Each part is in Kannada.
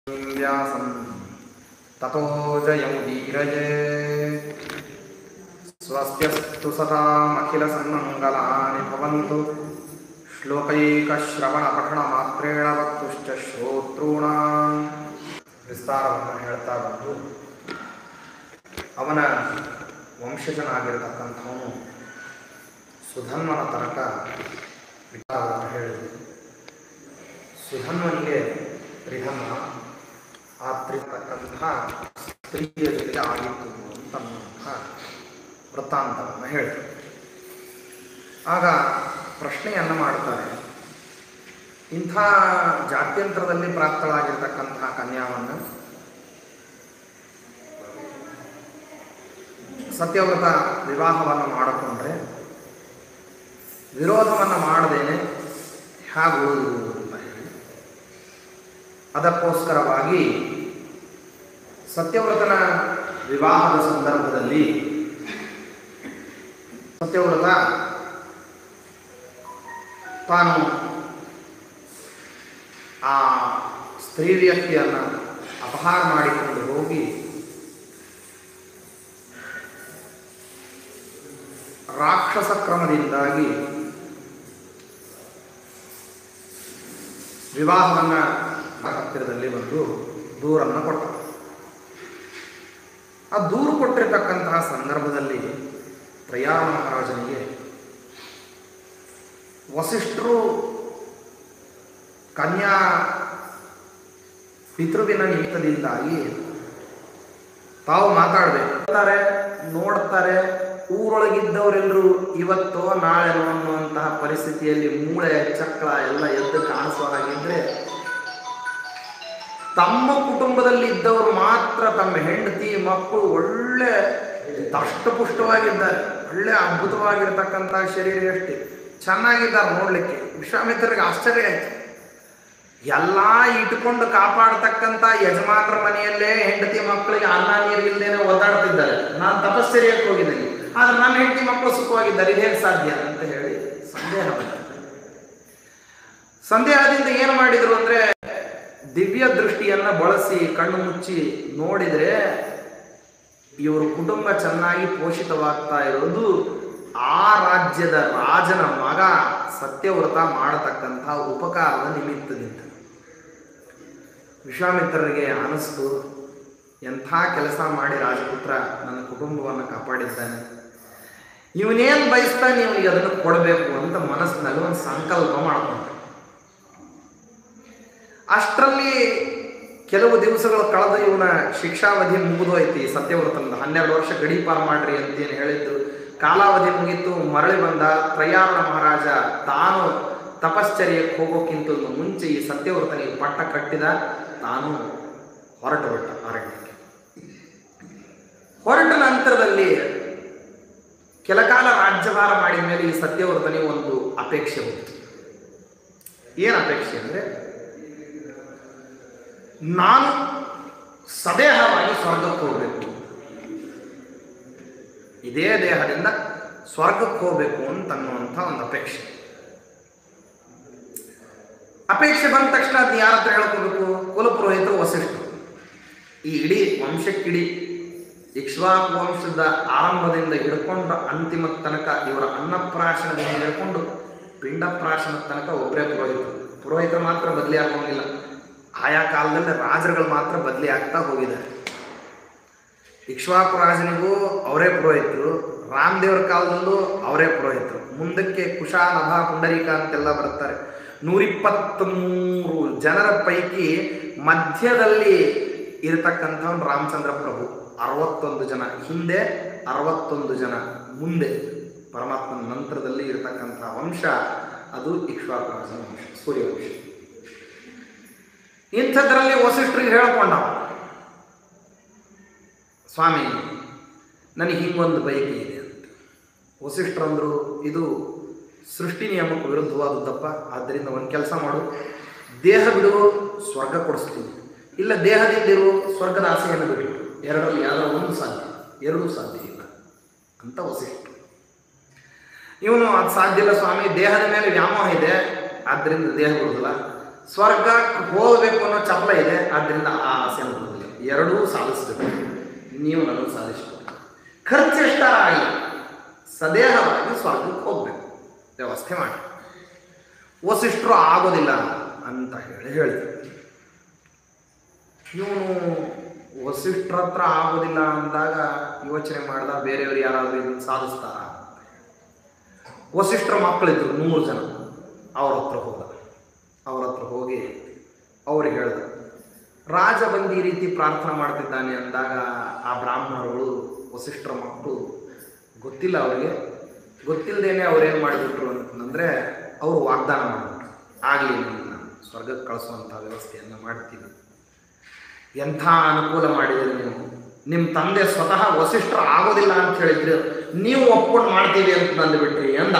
व्यासं ततो जयमुदीरये स्वस्त्यस्तु सतामखिलसन्मङ्गलानि भवन्तु ಶ್ಲೋಕೈಕಶ್ರವಣಪಠಣಮಾತ್ರೇಣ ವಕ್ತುಶ್ಚ ಶ್ರೋತॄಣಾಂ ವಿಸ್ತಾರವನ್ನು ಹೇಳ್ತಾ ಬಂದು ಅವನ ವಂಶಜನಾಗಿರತಕ್ಕಂಥವನು ಸುಧನ್ವನ ತನಕ ವಿಚಾರವನ್ನು ಹೇಳಿದೆ ಸುಧನ್ವನಿಗೆ ತ್ರಿಧನ್ವ ಆ ತ್ರಿತಕ್ಕಂತಹ ಸ್ತ್ರೀಯ ಜೊತೆಗೆ ಆಗಿತ್ತು ಅಂತನ್ನುವಂತಹ ವೃತ್ತಾಂತವನ್ನು ಹೇಳಿದರು ಆಗ ಪ್ರಶ್ನೆಯನ್ನು ಮಾಡ್ತಾರೆ ಇಂಥ ಜಾತ್ಯಂತರದಲ್ಲಿ ಪ್ರಾಪ್ತಳಾಗಿರ್ತಕ್ಕಂತಹ ಕನ್ಯಾವನ್ನು ಸತ್ಯವ್ರತ ವಿವಾಹವನ್ನು ಮಾಡಿಕೊಂಡ್ರೆ ವಿರೋಧವನ್ನು ಮಾಡದೇನೆ ಹೇಗೆ ಉಳಿದು ಅಂತ ಹೇಳಿ ಅದಕ್ಕೋಸ್ಕರವಾಗಿ ಸತ್ಯವ್ರತನ ವಿವಾಹದ ಸಂದರ್ಭದಲ್ಲಿ ಸತ್ಯವ್ರತ ತಾನು ಆ ಸ್ತ್ರೀ ವ್ಯಕ್ತಿಯನ್ನು ಅಪಹಾರ ಮಾಡಿಕೊಂಡು ಹೋಗಿ ರಾಕ್ಷಸ ಕ್ರಮದಿಂದಾಗಿ ವಿವಾಹವನ್ನ ಹತ್ತಿರದಲ್ಲಿ ಬಂದು ದೂರನ್ನು ಕೊಟ್ಟ ಆ ದೂರು ಕೊಟ್ಟಿರ್ತಕ್ಕಂತಹ ಸಂದರ್ಭದಲ್ಲಿ ಪ್ರಯಾಣ ಮಹಾರಾಜನಿಗೆ ವಸಿಷ್ಠರು ಕನ್ಯಾ ಪಿತೃವಿನ ನಿಮಿತ್ತದಿಂದಾಗಿ ತಾವು ಮಾತಾಡಬೇಕು ನೋಡ್ತಾರೆ ನೋಡ್ತಾರೆ ಊರೊಳಗಿದ್ದವರೆಲ್ಲರೂ ಇವತ್ತೋ ನಾಳೆನೋ ಅನ್ನುವಂತಹ ಪರಿಸ್ಥಿತಿಯಲ್ಲಿ ಮೂಳೆ ಚಕ್ರ ಎಲ್ಲ ಎದ್ದು ಕಾಣಿಸೋ ಹಾಗಿದ್ರೆ ತಮ್ಮ ಕುಟುಂಬದಲ್ಲಿ ಇದ್ದವರು ಮಾತ್ರ ತಮ್ಮ ಹೆಂಡತಿ ಮಕ್ಕಳು ಒಳ್ಳೆ ದಷ್ಟಪುಷ್ಟವಾಗಿದ್ದಾರೆ ಒಳ್ಳೆ ಅದ್ಭುತವಾಗಿರ್ತಕ್ಕಂಥ ಶರೀರ ಅಷ್ಟೇ ಚೆನ್ನಾಗಿದ್ದಾರೆ ನೋಡ್ಲಿಕ್ಕೆ ವಿಶ್ವಾಮಿತ್ರರಿಗೆ ಆಶ್ಚರ್ಯ ಆಯ್ತು ಎಲ್ಲ ಇಟ್ಕೊಂಡು ಕಾಪಾಡತಕ್ಕಂಥ ಯಜಮಾನರ ಮನೆಯಲ್ಲೇ ಹೆಂಡತಿ ಮಕ್ಕಳಿಗೆ ಅನ್ನ ನೀರು ಇಲ್ಲದೇನೆ ಒದ್ದಾಡ್ತಿದ್ದಾರೆ ನಾನು ತಪಶ್ಚರ್ಯಕ್ಕೆ ಹೋಗಿದ್ದೀನಿ ಆದ್ರೆ ನನ್ನ ಹೆಂಡತಿ ಮಕ್ಕಳು ಸುಖವಾಗಿದ್ದಾರೆ ಇದು ಹೇಗೆ ಸಾಧ್ಯ ಅಂತ ಹೇಳಿ ಸಂದೇಹ ಬಂತು ಸಂದೇಹದಿಂದ ಏನು ಮಾಡಿದ್ರು ಅಂದ್ರೆ ದಿವ್ಯ ದೃಷ್ಟಿಯನ್ನ ಬಳಸಿ ಕಣ್ಣು ಮುಚ್ಚಿ ನೋಡಿದ್ರೆ ಇವರು ಕುಟುಂಬ ಚೆನ್ನಾಗಿ ಪೋಷಿತವಾಗ್ತಾ ಇರೋದು ಆ ರಾಜ್ಯದ ರಾಜನ ಮಗ ಸತ್ಯವ್ರತ ಮಾಡತಕ್ಕಂಥ ಉಪಕಾರದ ನಿಮಿತ್ತದಿಂದ ವಿಶ್ವಾಮಿತ್ರರಿಗೆ ಅನಿಸ್ತು ಎಂಥ ಕೆಲಸ ಮಾಡಿ ರಾಜಪುತ್ರ ನನ್ನ ಕುಟುಂಬವನ್ನು ಕಾಪಾಡಿದ್ದಾನೆ ಇವನೇನು ಬಯಸ್ತಾನೆ ಇವನಿಗೆ ಅದನ್ನು ಕೊಡಬೇಕು ಅಂತ ಮನಸ್ಸಿನಲ್ಲಿ ಒಂದು ಸಂಕಲ್ಪ ಮಾಡ್ಕೊಂಡ ಅಷ್ಟರಲ್ಲಿ ಕೆಲವು ದಿವಸಗಳು ಕಳೆದು ಇವನ ಶಿಕ್ಷಾವಧಿ ಮುಗಿದೋಯ್ತಿ ಸತ್ಯವ್ರತಂದ ಹನ್ನೆರಡು ವರ್ಷ ಗಡೀಪಾರು ಮಾಡ್ರಿ ಅಂತೇನು ಹೇಳಿದ್ರು ಕಾಲಾವಧಿ ಮುಗೀತು ಮರಳಿ ಬಂದ ತ್ರಯಾರಣ ಮಹಾರಾಜ ತಾನು ತಪಶ್ಚರ್ಯಕ್ಕೆ ಹೋಗೋಕ್ಕಿಂತ ಮುಂಚೆ ಈ ಸತ್ಯವ್ರತನಿಗೆ ಪಟ್ಟ ಕಟ್ಟಿದ ತಾನು ಹೊರಟು ಬಿಟ್ಟ ಅರಣ್ಯಕ್ಕೆ ಹೊರಟ ನಂತರದಲ್ಲಿ ಕೆಲಕಾಲ ರಾಜ್ಯಭಾರ ಮಾಡಿದ ಮೇಲೆ ಈ ಸತ್ಯವ್ರತನಿಗೆ ಒಂದು ಅಪೇಕ್ಷೆ ಹೋಗ್ತು ಏನು ಅಪೇಕ್ಷೆ ಅಂದರೆ ನಾನು ಸದೇಹವಾಗಿ ಸ್ವರ್ಗಕ್ಕೆ ಹೋಗಬೇಕು ಇದೇ ದೇಹದಿಂದ ಸ್ವರ್ಗಕ್ಕೆ ಹೋಗಬೇಕು ಅಂತನ್ನುವಂಥ ಒಂದು ಅಪೇಕ್ಷೆ ಅಪೇಕ್ಷೆ ಬಂದ ತಕ್ಷಣ ಅದನ್ನ ಯಾರ ಹತ್ರ ಹೇಳ್ಕೋಬೇಕು ಕುಲಪುರೋಹಿತರು ವಸಿಷ್ಠರು ಈ ಇಡೀ ವಂಶಕ್ಕಿಡೀ ಇಕ್ಷ್ವಾಕು ವಂಶದ ಆರಂಭದಿಂದ ಹಿಡ್ಕೊಂಡು ಅಂತಿಮ ತನಕ ಇವರ ಅನ್ನಪ್ರಾಶನದಿಂದ ಹಿಡ್ಕೊಂಡು ಪಿಂಡಪ್ರಾಶನದ ತನಕ ಒಬ್ಬರೇ ಪುರೋಹಿತರು ಪುರೋಹಿತರು ಮಾತ್ರ ಬದಲಿ ಆಗೋಂಗಿಲ್ಲ ಆಯಾ ಕಾಲದಲ್ಲಿ ರಾಜರುಗಳು ಮಾತ್ರ ಬದಲಿ ಆಗ್ತಾ ಹೋಗಿದ್ದಾರೆ ಇಕ್ಷ್ವಾಕು ರಾಜನಿಗೂ ಅವರೇ ಪುರೋಹಿತರು ರಾಮದೇವರ ಕಾಲದಲ್ಲೂ ಅವರೇ ಪುರೋಹಿತರು ಮುಂದಕ್ಕೆ ಕುಶ ನಭ ಪುಂಡರೀಕ ಅಂತೆಲ್ಲ ಬರ್ತಾರೆ ನೂರಿಪ್ಪತ್ತ್ಮೂರು ಜನರ ಪೈಕಿ ಮಧ್ಯದಲ್ಲಿ ಇರತಕ್ಕಂಥವನು ರಾಮಚಂದ್ರ ಪ್ರಭು ಅರವತ್ತೊಂದು ಜನ ಹಿಂದೆ ಅರವತ್ತೊಂದು ಜನ ಮುಂದೆ ಪರಮಾತ್ಮನ ನಂತರದಲ್ಲಿ ಇರತಕ್ಕಂಥ ವಂಶ ಅದು ಇಕ್ಷ್ವಾಕು ರಾಜನ ವಂಶ ಸೂರ್ಯವಂಶ ಇಂಥದ್ರಲ್ಲಿ ವಸಿಷ್ಠರಿಗೆ ಹೇಳ್ಕೊಂಡ ಸ್ವಾಮಿ ನನಗೆ ಹಿಂಗೊಂದು ಬಯಕೆ ಇದೆ ಅಂತ ವಸಿಷ್ಠರಂದರು ಇದು ಸೃಷ್ಟಿ ನಿಯಮಕ್ಕೆ ವಿರುದ್ಧವಾದದ್ದಪ್ಪ ಆದ್ದರಿಂದ ಒಂದು ಕೆಲಸ ಮಾಡು ದೇಹ ಬಿಡು ಸ್ವರ್ಗ ಕೊಡಿಸ್ತೀನಿ ಇಲ್ಲ ದೇಹದಿಂದಿರು ಸ್ವರ್ಗದ ಆಸೆಯನ್ನು ಬಿಡು ಎರಡರಲ್ಲಿ ಯಾವುದೋ ಒಂದು ಸಾಧ್ಯ ಎರಡೂ ಸಾಧ್ಯ ಇಲ್ಲ ಅಂತ ವಸಿಷ್ಠರು ಇವನು ಅದು ಸಾಧ್ಯ ಇಲ್ಲ ಸ್ವಾಮಿ ದೇಹದ ಮೇಲೆ ವ್ಯಾಮೋಹ ಇದೆ ಆದ್ದರಿಂದ ದೇಹ ಬಿಡುದಿಲ್ಲ ಸ್ವರ್ಗಕ್ಕೆ ಹೋಗಬೇಕು ಅನ್ನೋ ಚಪಲ ಇದೆ ಆದ್ದರಿಂದ ಆ ಆಸೆಯನ್ನು ಬರೋದಿಲ್ಲ ಎರಡೂ ಸಾಧಿಸಬೇಕು ನೀವು ನನಗೆ ಸಾಧಿಸ್ಬೇಕು ಖರ್ಚು ಎಷ್ಟಾರ ಆಗಲಿ ಸದೇಹವಾಗಿ ಸ್ವರ್ಗಕ್ಕೆ ಹೋಗ್ಬೇಕು ವ್ಯವಸ್ಥೆ ಮಾಡಿ ವಸಿಷ್ಠರು ಆಗೋದಿಲ್ಲ ಅಂತ ಹೇಳಿ ಹೇಳ್ತಾರೆ ಇವನು ವಸಿಷ್ಠರ ಹತ್ರ ಆಗೋದಿಲ್ಲ ಅಂದಾಗ ಯೋಚನೆ ಮಾಡ್ದ ಬೇರೆಯವರು ಯಾರಾದರೂ ಇದನ್ನು ಸಾಧಿಸ್ತಾರ ವಸಿಷ್ಠರ ಮಕ್ಕಳಿದ್ರು ನೂರು ಜನ ಅವ್ರ ಹತ್ರ ಹೋದ ಅವ್ರ ಹತ್ರ ಹೋಗಿ ಅವ್ರಿಗೆ ಹೇಳ್ದ ರಾಜ ಬಂದು ಈ ರೀತಿ ಪ್ರಾರ್ಥನೆ ಮಾಡ್ತಿದ್ದಾನೆ ಅಂದಾಗ ಆ ಬ್ರಾಹ್ಮಣರುಗಳು ವಸಿಷ್ಠರ ಮಕ್ಕಳು ಗೊತ್ತಿಲ್ಲ ಅವರಿಗೆ ಗೊತ್ತಿಲ್ಲದೇನೆ ಅವ್ರೇನು ಮಾಡಿಬಿಟ್ರು ಅಂತಂದರೆ ಅವರು ವಾಗ್ದಾನ ಮಾಡಿಬಿಟ್ರು ಆಗಲಿ ನಾನು ಸ್ವರ್ಗಕ್ಕೆ ಕಳಿಸುವಂಥ ವ್ಯವಸ್ಥೆಯನ್ನು ಮಾಡ್ತೀನಿ ಎಂಥ ಅನುಕೂಲ ಮಾಡಿದ್ರಿ ನೀವು ನಿಮ್ಮ ತಂದೆ ಸ್ವತಃ ವಸಿಷ್ಠರು ಆಗೋದಿಲ್ಲ ಅಂತ ಹೇಳಿದ್ರು ನೀವು ಒಪ್ಕೊಂಡು ಮಾಡ್ತೀವಿ ಅಂತ ನಂದುಬಿಟ್ರಿ ಅಂದ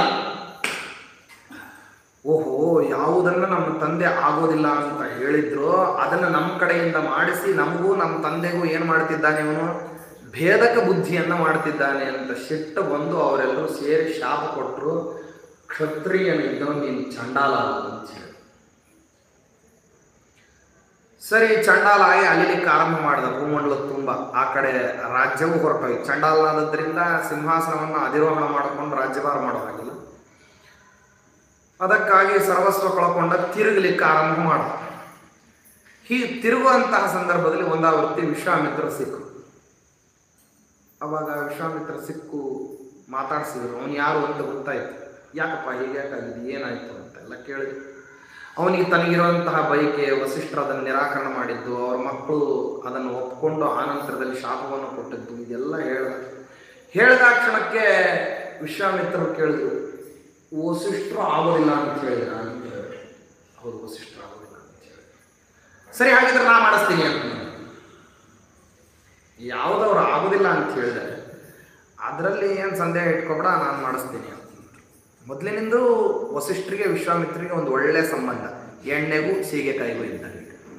ಓಹೋ ಯಾವುದನ್ನು ನಮ್ಮ ತಂದೆ ಆಗೋದಿಲ್ಲ ಅಂತ ಹೇಳಿದ್ರು ಅದನ್ನು ನಮ್ಮ ಕಡೆಯಿಂದ ಮಾಡಿಸಿ ನಮಗೂ ನಮ್ಮ ತಂದೆಗೂ ಏನು ಮಾಡ್ತಿದ್ದಾನೆ ಇವನು ಭೇದಕ ಬುದ್ಧಿಯನ್ನು ಮಾಡ್ತಿದ್ದಾನೆ ಅಂತ ಸಿಟ್ಟು ಬಂದು ಅವರೆಲ್ಲರೂ ಸೇರಿ ಶಾಪ ಕೊಟ್ಟರು ಕ್ಷತ್ರಿಯನಿದ್ದವ ನೀನು ಚಂಡಾಲ ಆಗು ಅಂತ ಹೇಳಿ ಸರಿ ಚಂಡಾಲ ಆಗಿ ಅಲಿಲಿಕ್ಕೆ ಆರಂಭ ಮಾಡಿದ ಭೂಮಂಡಲ ತುಂಬ ಆ ಕಡೆ ರಾಜ್ಯವೂ ಹೊರಟೋಯ್ತು ಚಂಡಾಲನಾದದ್ರಿಂದ ಸಿಂಹಾಸನವನ್ನು ಅಧಿರೋಹಣ ಮಾಡಿಕೊಂಡು ರಾಜ್ಯಭಾರ ಮಾಡೋ ಹಾಗಿಲ್ಲ ಅದಕ್ಕಾಗಿ ಸರ್ವಸ್ವ ಕಳ್ಕೊಂಡ ತಿರುಗಲಿಕ್ಕೆ ಆರಂಭ ಮಾಡ ಹೀಗೆ ತಿರುಗುವಂತಹ ಸಂದರ್ಭದಲ್ಲಿ ಒಂದಾವೃತ್ತಿ ವಿಶ್ವಾಮಿತ್ರ ಸಿಕ್ಕು ಅವಾಗ ವಿಶ್ವಾಮಿತ್ರ ಸಿಕ್ಕು ಮಾತಾಡ್ಸಿದ್ರು ಅವನು ಯಾರು ಅಂತ ಗೊತ್ತಾಯ್ತು ಯಾಕಪ್ಪ ಹೀಗೆ ಯಾಕಾಗಿದೆ ಏನಾಯ್ತು ಅಂತ ಎಲ್ಲ ಕೇಳಿದ್ರು ಅವನಿಗೆ ತನಗಿರುವಂತಹ ಬಯಕೆ ವಸಿಷ್ಠರು ಅದನ್ನು ನಿರಾಕರಣೆ ಮಾಡಿದ್ದು ಅವ್ರ ಮಕ್ಕಳು ಅದನ್ನು ಒಪ್ಕೊಂಡು ಆನಂತರದಲ್ಲಿ ಶಾಪವನ್ನು ಕೊಟ್ಟಿದ್ದು ಇದೆಲ್ಲ ಹೇಳ್ದ ಹೇಳಿದ ಕ್ಷಣಕ್ಕೆ ವಿಶ್ವಾಮಿತ್ರರು ಕೇಳಿದ್ರು ವಸಿಷ್ಠರು ಆಗೋದಿಲ್ಲ ಅಂತ ಹೇಳಿದ್ರ ಅಂತ ಹೇಳಿದ್ರು ಹೌದು ವಸಿಷ್ಠರು ಆಗೋದಿಲ್ಲ ಅಂತ ಹೇಳಿ ಸರಿ ಹಾಗಿದ್ರೆ ನಾ ಮಾಡಿಸ್ತೀನಿ ಅಂತ ಯಾವುದವ್ರು ಆಗೋದಿಲ್ಲ ಅಂತ ಹೇಳಿದರೆ ಅದರಲ್ಲಿ ಏನು ಸಂದೇಹ ಇಟ್ಕೊಬೇಡ ನಾನು ಮಾಡಿಸ್ತೀನಿ ಅಂತ ಮೊದಲಿನಿಂದ ವಸಿಷ್ಠರಿಗೆ ವಿಶ್ವಾಮಿತ್ರಿಗೆ ಒಂದು ಒಳ್ಳೆಯ ಸಂಬಂಧ ಎಣ್ಣೆಗೂ ಸೀಗೆಕಾಯಿಗೂ ಇದ್ದಂಗೆ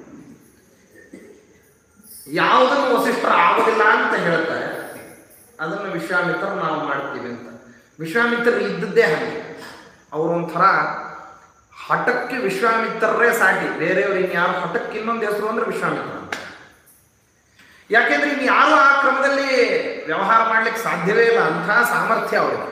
ಯಾವುದನ್ನು ವಸಿಷ್ಠರು ಆಗೋದಿಲ್ಲ ಅಂತ ಹೇಳ್ತಾರೆ ಅದನ್ನು ವಿಶ್ವಾಮಿತ್ರರು ನಾವು ಮಾಡ್ತೀವಿ ಅಂತ ವಿಶ್ವಾಮಿತ್ರರು ಇದ್ದದ್ದೇ ಹಾಗೆ ಅವರೊಂಥರ ಹಠಕ್ಕೆ ವಿಶ್ವಾಮಿತ್ರರೇ ಸಾಟಿ ಬೇರೆಯವ್ರು ಇನ್ಯಾರು ಹಠಕ್ಕೆ ಇನ್ನೊಂದು ಹೆಸರು ಅಂದ್ರೆ ವಿಶ್ವಾಮಿತ್ರ ಅಂತ ಯಾಕೆಂದ್ರೆ ಇನ್ನು ಯಾರು ಆ ಕ್ರಮದಲ್ಲಿ ವ್ಯವಹಾರ ಮಾಡ್ಲಿಕ್ಕೆ ಸಾಧ್ಯವೇ ಇಲ್ಲ ಅಂತಹ ಸಾಮರ್ಥ್ಯ ಅವರಿಗೆ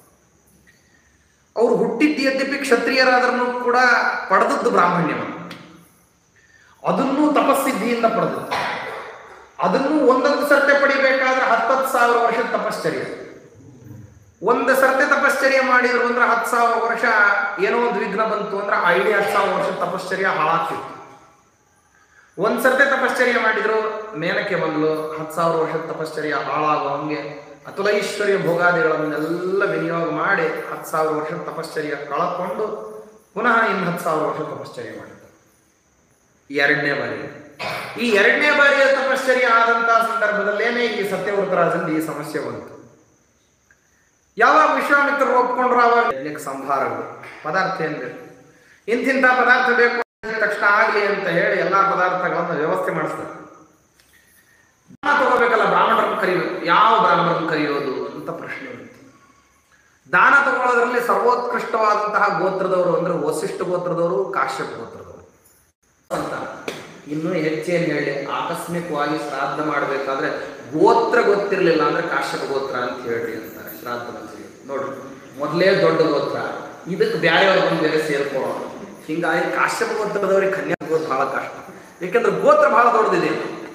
ಅವರು ಹುಟ್ಟಿದ್ದು ಯದ್ಯಪಿ ಕ್ಷತ್ರಿಯರಾದ್ರೂ ಕೂಡ ಪಡೆದದ್ದು ಬ್ರಾಹ್ಮಣ್ಯವನ್ನು ಅದನ್ನೂ ತಪಸ್ಸಿದ್ಧಿಯಿಂದ ಪಡೆದದ್ದು ಅದನ್ನು ಒಂದೊಂದು ಸರ್ತೆ ಪಡಿಬೇಕಾದ್ರೆ ಹತ್ತತ್ತು ಸಾವಿರ ವರ್ಷದ ತಪಶ್ಚರ್ಯ ಒಂದು ಸರ್ತೆ ತಪಶ್ಚರ್ಯ ಮಾಡಿದ್ರು ಅಂದ್ರೆ ಹತ್ತು ಸಾವಿರ ವರ್ಷ ಏನೋ ಒಂದು ವಿಘ್ನ ಬಂತು ಅಂದ್ರೆ ಐಡಿ ಹತ್ತು ಸಾವಿರ ವರ್ಷದ ತಪಶ್ಚರ್ಯ ಹಾಳಾಗ್ತಿತ್ತು ಒಂದ್ ಸರ್ತೆ ತಪಶ್ಚರ್ಯ ಮಾಡಿದ್ರು ಮೇನಕ್ಕೆ ಬಂದ್ಲು ಹತ್ತು ಸಾವಿರ ವರ್ಷದ ತಪಶ್ಚರ್ಯ ಹಾಳಾಗೋ ಹಂಗೆ ಅತುಲೈಶ್ವರ್ಯ ಭೋಗಾದಿಗಳನ್ನೆಲ್ಲ ವಿನಿಯೋಗ ಮಾಡಿ ಹತ್ತು ಸಾವಿರ ವರ್ಷದ ತಪಶ್ಚರ್ಯ ಕಳ್ಕೊಂಡು ಪುನಃ ಇನ್ನು ಹತ್ತು ಸಾವಿರ ವರ್ಷ ತಪಶ್ಚರ್ಯ ಮಾಡಿದ್ರು ಎರಡನೇ ಬಾರಿ ಈ ಎರಡನೇ ಬಾರಿಯ ತಪಶ್ಚರ್ಯ ಆದಂತಹ ಸಂದರ್ಭದಲ್ಲೇನೆ ಈ ಸತ್ಯವ್ರತರಾಜಂದು ಈ ಸಮಸ್ಯೆ ಬಂತು ಯಾವಾಗ ವಿಶ್ವಾಮಿತ್ರರು ಒಪ್ಕೊಂಡ್ರು ಅವಾಗ ಯಜ್ಞಕ್ಕೆ ಸಂಭಾರಗಳು ಪದಾರ್ಥ ಏನ್ ಬೇಕು ಇಂತಿಂಥ ಪದಾರ್ಥ ಬೇಕು ಅಂದ ತಕ್ಷಣ ಆಗ್ಲಿ ಅಂತ ಹೇಳಿ ಎಲ್ಲಾ ಪದಾರ್ಥಗಳನ್ನು ವ್ಯವಸ್ಥೆ ಮಾಡಿಸ್ತಾರೆ ದಾನ ತಗೋಬೇಕಲ್ಲ ಬ್ರಾಹ್ಮಣರನ್ನು ಕರಿಬೇಕು ಯಾವ ಬ್ರಾಹ್ಮಣರನ್ನು ಕರೆಯೋದು ಅಂತ ಪ್ರಶ್ನೆ ಬಂತು ದಾನ ತಗೊಳ್ಳೋದ್ರಲ್ಲಿ ಸರ್ವೋತ್ಕೃಷ್ಟವಾದಂತಹ ಗೋತ್ರದವರು ಅಂದ್ರೆ ವಸಿಷ್ಠ ಗೋತ್ರದವರು ಕಾಶ್ಯಪ ಗೋತ್ರದವರು ಅಂತ ಇನ್ನೂ ಹೆಚ್ಚೇನು ಹೇಳಿ ಆಕಸ್ಮಿಕವಾಗಿ ಶ್ರಾದ್ದ ಮಾಡಬೇಕಾದ್ರೆ ಗೋತ್ರ ಗೊತ್ತಿರಲಿಲ್ಲ ಅಂದ್ರೆ ಕಾಶ್ಯಪ ಗೋತ್ರ ಅಂತ ಹೇಳ್ರಿ ಅಂತಾರೆ ಶ್ರಾದ್ದದಲ್ಲಿ ನೋಡ್ರಿ ಮೊದಲೇ ದೊಡ್ಡ ಗೋತ್ರ ಇದಕ್ಕೆ ಬ್ಯಾರೆಯವ್ರು ಬಂದು ಬೇರೆ ಸೇರ್ಕೊಳ್ಳೋದು ಹಿಂಗಾಗಿ ಕಾಶ್ಯಪ ಗೋತ್ರದವ್ರಿಗೆ ಕನ್ಯಾ ಗೋತ್ರ ಬಹಳ ಕಷ್ಟ ಯಾಕಂದ್ರೆ ಗೋತ್ರ ಬಹಳ ದೊಡ್ಡದಿದೆ